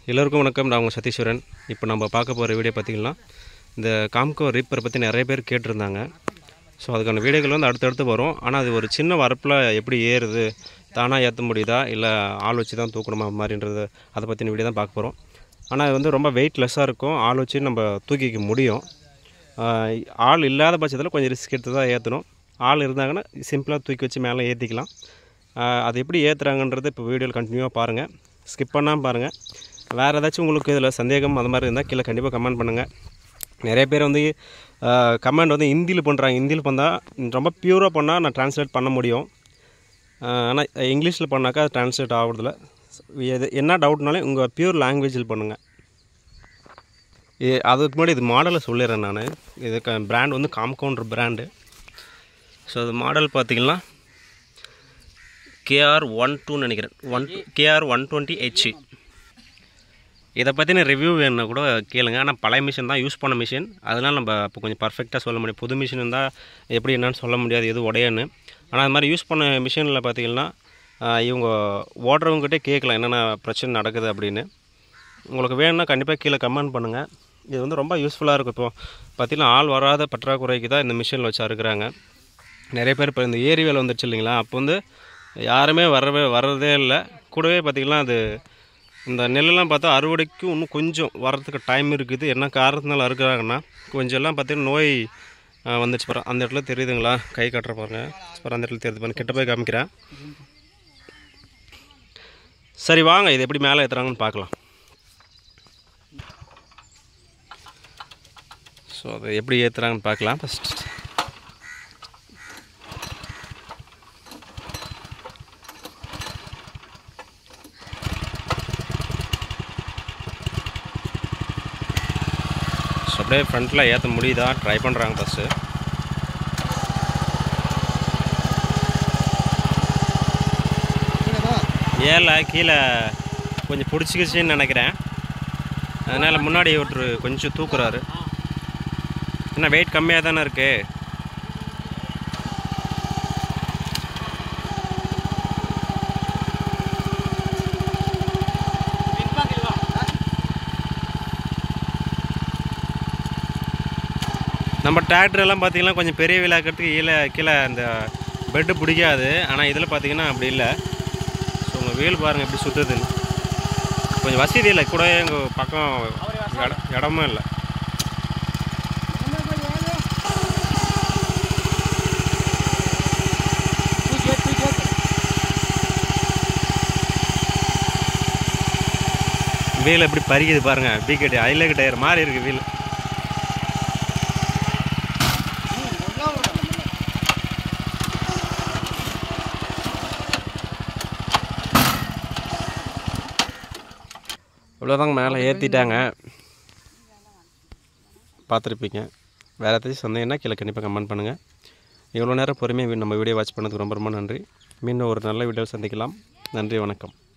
எல்லோருக்கும் வணக்கம் நான் உங்கள் சதீஸ்வரன் இப்போ நம்ம பார்க்க போகிற வீடியோ பார்த்திங்கன்னா இந்த காம்கோ ரீப்பரை பற்றி நிறைய பேர் கேட்டிருந்தாங்க ஸோ அதுக்கான வீடியோக்கள் வந்து அடுத்தடுத்து வரும் ஆனால் அது ஒரு சின்ன வரப்பில் எப்படி ஏறுது தானாக ஏற்ற முடியுதா இல்லை ஆள் வச்சு தான் தூக்கணுமா மாதிரின்றது அதை பற்றின வீடியோ தான் பார்க்க போகிறோம் ஆனால் அது வந்து ரொம்ப வெயிட்லெஸ்ஸாக இருக்கும் ஆள் வச்சு நம்ம தூக்கிக்க முடியும் ஆஹ் ஆள் இல்லாத பட்சத்தில் கொஞ்சம் ரிஸ்க் எடுத்து தான் ஏற்றணும் ஆள் இருந்தாங்கன்னா சிம்பிளாக தூக்கி வச்சு மேலே ஏற்றிக்கலாம் ஆஹ் அது எப்படி ஏற்றுறாங்கன்றது இப்போ வீடியோவில் கண்டினியூவாக பாருங்கள் ஸ்கிப் பண்ணாமல் பாருங்கள் வேறு ஏதாச்சும் உங்களுக்கு இதில் சந்தேகம் அது மாதிரி இருந்தால் கீழே கண்டிப்பாக கமெண்ட் பண்ணுங்கள் நிறைய பேர் வந்து கமெண்ட் வந்து ஹிந்தியில் பண்ணுறாங்க ஹிந்தியில் பண்ணால் ரொம்ப பியூராக பண்ணால் நான் ட்ரான்ஸ்லேட் பண்ண முடியும் ஆனால் இங்கிலீஷில் பண்ணாக்கா அது ட்ரான்ஸ்லேட் ஆகுறதில்ல எது என்ன டவுட்னாலும் உங்கள் பியூர் லாங்குவேஜில் பண்ணுங்கள் இது அதுக்கு முன்னாடி இது மாடலை சொல்லிடுறேன் நான் இது பிராண்ட் வந்து காம்கவுண்டர் பிராண்டு ஸோ அது மாடல் பார்த்தீங்கன்னா கேஆர் ஒன் டூன்னு நினைக்கிறேன் one KR one twenty H இதை பற்றின ரிவ்யூ வேணுன்னா கூட கேளுங்க ஆனால் பழைய மிஷின் தான் யூஸ் பண்ண மிஷின் அதனால் நம்ம இப்போ கொஞ்சம் பர்ஃபெக்டாக சொல்ல முடியும் புது மிஷின் இருந்தால் எப்படி என்னன்னு சொல்ல முடியாது எது உடையன்னு ஆனால் அது மாதிரி யூஸ் பண்ண மிஷினில் பார்த்தீங்கன்னா ஆஹ், இவங்க ஓடுறவங்ககிட்டே கேட்கலாம் என்னென்ன பிரச்சனை நடக்குது அப்படின்னு உங்களுக்கு வேணும்னா கண்டிப்பாக கீழே கமெண்ட் பண்ணுங்கள் இது வந்து ரொம்ப யூஸ்ஃபுல்லாக இருக்கும் இப்போ பார்த்தீங்கன்னா ஆள் வராத பற்றாக்குறைக்கு தான் இந்த மிஷினில் வச்சு அறுக்குறாங்க நிறைய பேர் இப்போ இந்த ஏரி வேலை வந்துருச்சு இல்லைங்களா அப்போ வந்து யாருமே வரவே வர்றதே இல்லை கூடவே பார்த்திங்கன்னா அது இந்த நெல்லெல்லாம் பார்த்தா அறுவடைக்கு இன்னும் கொஞ்சம் வரதுக்கு டைம் இருக்குது என்ன காரணத்தினால அறுக்குறாங்கன்னா கொஞ்சம் எல்லாம் பார்த்தீங்கன்னா நோய் ஆ, வந்துச்சு பாரு அந்த இடத்துல தெரியுதுங்களா கை கட்டுற பாருங்க பாரு அந்த இடத்துல தெரியுது பாருங்க கிட்ட போய் காமிக்கிறேன் சரி வாங்க இது எப்படி மேலே ஏற்றுறாங்கன்னு பார்க்கலாம் ஸோ அதை எப்படி ஏற்றுறாங்கன்னு பார்க்கலாம் ஃபஸ்ட் ஸோ அப்படியே ஃப்ரண்ட்டில் ஏற்ற முடியுதா ட்ரை பண்ணுறாங்க ஃபஸ்ட்டு ஏல கீழே கொஞ்சம் பிடிச்சிக்கிச்சின்னு நினைக்கிறேன் அதனால் முன்னாடி ஒருத்தர் கொஞ்சம் தூக்குறாரு என்ன வெயிட் கம்மியாக தானே இருக்குது நம்ம டிராக்டர் எல்லாம் பார்த்தீங்கன்னா கொஞ்சம் பெரிய விழாக்கிறதுக்கு கீழே கீழே அந்த பெட்டு பிடிக்காது ஆனால் இதில் பார்த்தீங்கன்னா அப்படி இல்லை ஸோ உங்கள் வீல் பாருங்கள் எப்படி சுற்றுதுன்னு கொஞ்சம் வசதி இல்லை கூட எங்கள் பக்கம் இடம் இடமும் இல்லை வீல் எப்படி பறிக்குது பாருங்கள் பிகெட் ஹைலைட் டயர் மாதிரி இருக்குது வீல் இவ்வளோதாங்க மேலே ஏற்றிட்டாங்க பார்த்துருப்பீங்க வேறு ஏதாச்சும் சந்தேகம்னா கீழே கண்டிப்பாக கமெண்ட் பண்ணுங்கள் இவ்வளோ நேரம் பொறுமையாக நம்ம வீடியோ வாட்ச் பண்ணதுக்கு ரொம்ப ரொம்ப நன்றி மீண்டும் ஒரு நல்ல வீடியோவில் சந்திக்கலாம் நன்றி வணக்கம்